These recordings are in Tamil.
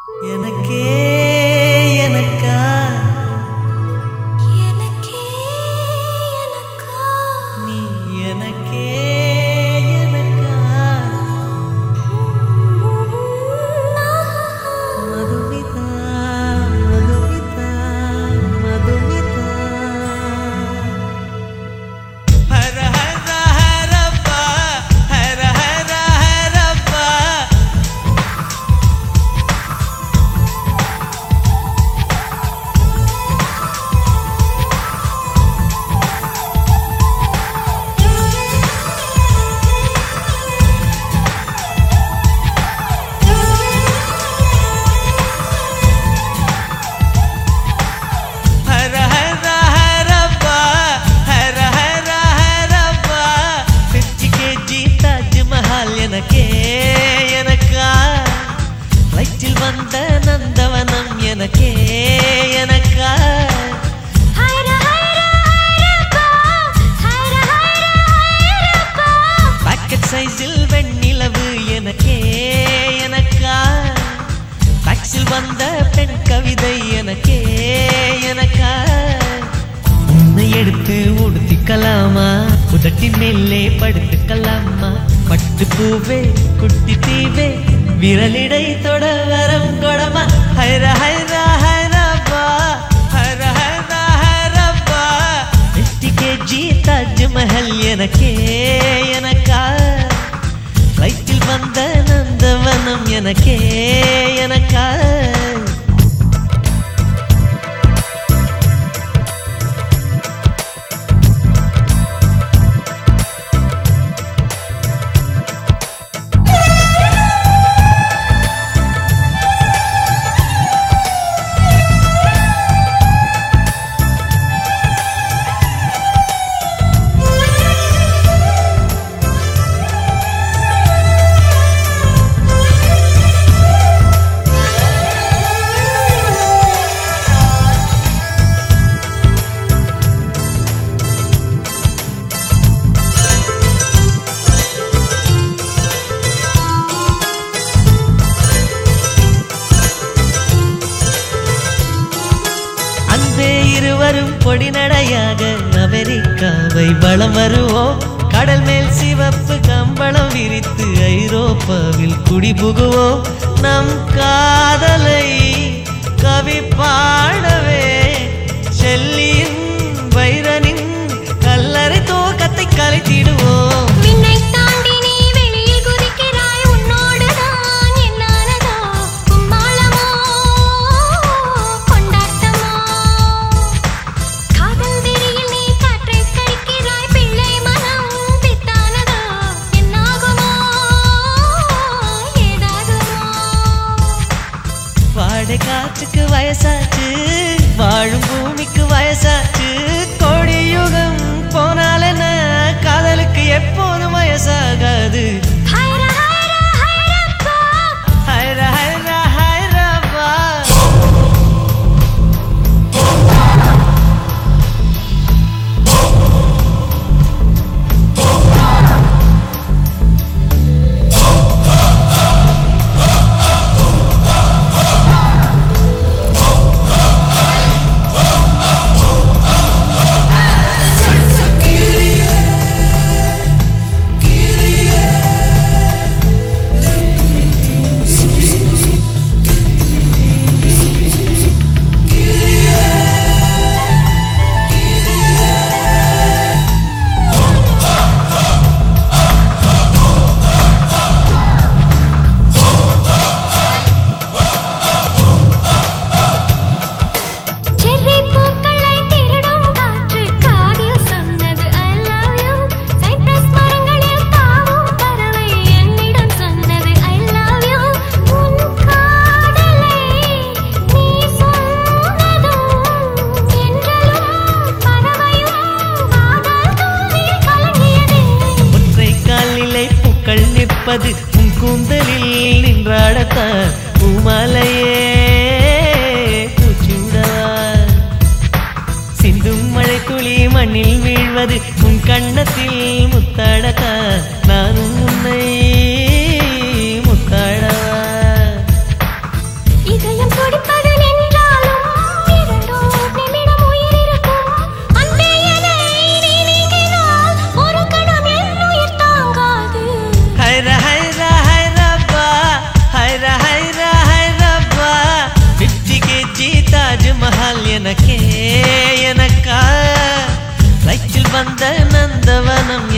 எனக்கே எனக்கா எனக்கே எனக்கா நீ எனக்கே எனக்கா மதுமிதா மதுமிதா மதுமிதா ஹர ஹர ஹரப்பா ஹர ஹர ஹரப்பா ஹர ஹர ஹரப்பா ஹர ஹர ஹரப்பா பிப்டி கேஜி தாஜ்மஹால் எனக்கே எனக்கா வயிற்றில் வந்த நந்தவனம் எனக்கே எனக்கா ஹைர ஹைர ஹைரப்பா ஹைர ஹைர ஹைரப்பா பாக்கெட் சைஸில் வெண்ணிலவு எனக்கே எனக்கா டாக்ஸில் வந்த பெண் கவிதை எனக்கே எனக்கா உன்னை எடுத்து உடுத்திக்கலாமா உதட்டின் மேலே படுத்துக்கலாமா பட்டு பூவே குட்டி தீவே விரலிடை தொட வரம் கொடமா ஹைர ஹைர ஹைரப்பா ஹர ஹைர ஹைரப்பா எட்டு கேஜி தாஜ்மஹல் எனக்கே எனக்கா வயிற்றில் வந்த நந்தவனம் எனக்கே எனக்கா அந்த இருவரும் பொடி நடையாக அமெரிக்காவை வளம் வருவோம் கடல் மேல் சிவப்பு கம்பளம் விரித்து ஐரோப்பாவில் குடிபுகுவோம் நம் காதலை கவி பாடவே செல்லியின் வைரனின் கல்லறை தூக்கத்தை கலைத்திடுவோம் மின்னை தாண்டி நீ வெளியில் குதிக்கிறாய் உன்னோடு தான் என்னானதோ கும்மாளமோ கொண்டாட்டமோ காதல் வெறியில் நீ காற்றை கடிக்கிறாய் பிள்ளை மனம் பித்தானதோ என்னாகுமோ ஏதாகுமோ வாடை காற்றுக்கு வயசாச்சு வாழும் பூமிக்கு வயசாச்சு கோடி யுகம் போனால் என்ன காதலுக்கு எப்போதும் வயசாகாது ஹைர ஹைர ஹைரப்பா ஹைர ஹைர ஹைரப்பா செர்ரி பூக்களை திருடும் காற்று காதில் சொன்னது I love you சைப்ரஸ் மரங்களில் தாவும் பறவை என்னிடம் சொன்னது I love you உன் காதலை நீ சொன்னதும் என்றலும் பறவையும் காதல் தூவில் கலங்கியது ஒற்றை காலிலே பூக்கள் நிற்பது உன் கூந்தலில் நின்றாடத்தான் பூமாலையே பூச்சூடவா சிந்தும் மழை துளி மண்ணில் வீழ்வது உன் கண்ணத்தில் முத்தாடத்தான் நானும் உன்னை முத்தாடவா இது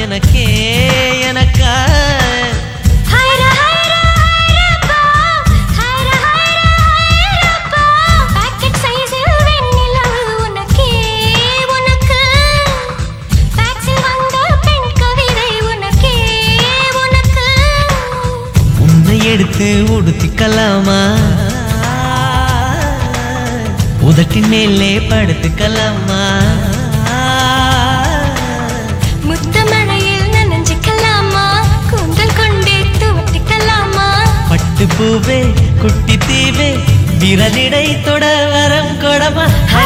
எனக்கே எனக்கா ஹைர ஹைர ஹைரப்பா ஹைர ஹைர ஹைரப்பா பாக்கெட் சைஸில் வெண்ணிலவு உனக்கே உனக்கு டாக்ஸில் வந்த பெண் கவிதை உனக்கே உனக்கு உன்னை எடுத்து உடுத்திக்கலாமா உதட்டின் மேலே படுத்துக்கலாமா முத்த மழையில் நனைஞ்சுக்கலாமா கூந்தல் கொண்டே துவட்டிக்கலாமா பட்டு பூவே குட்டி தீவே விரலிடை தொட வரம் கொடமா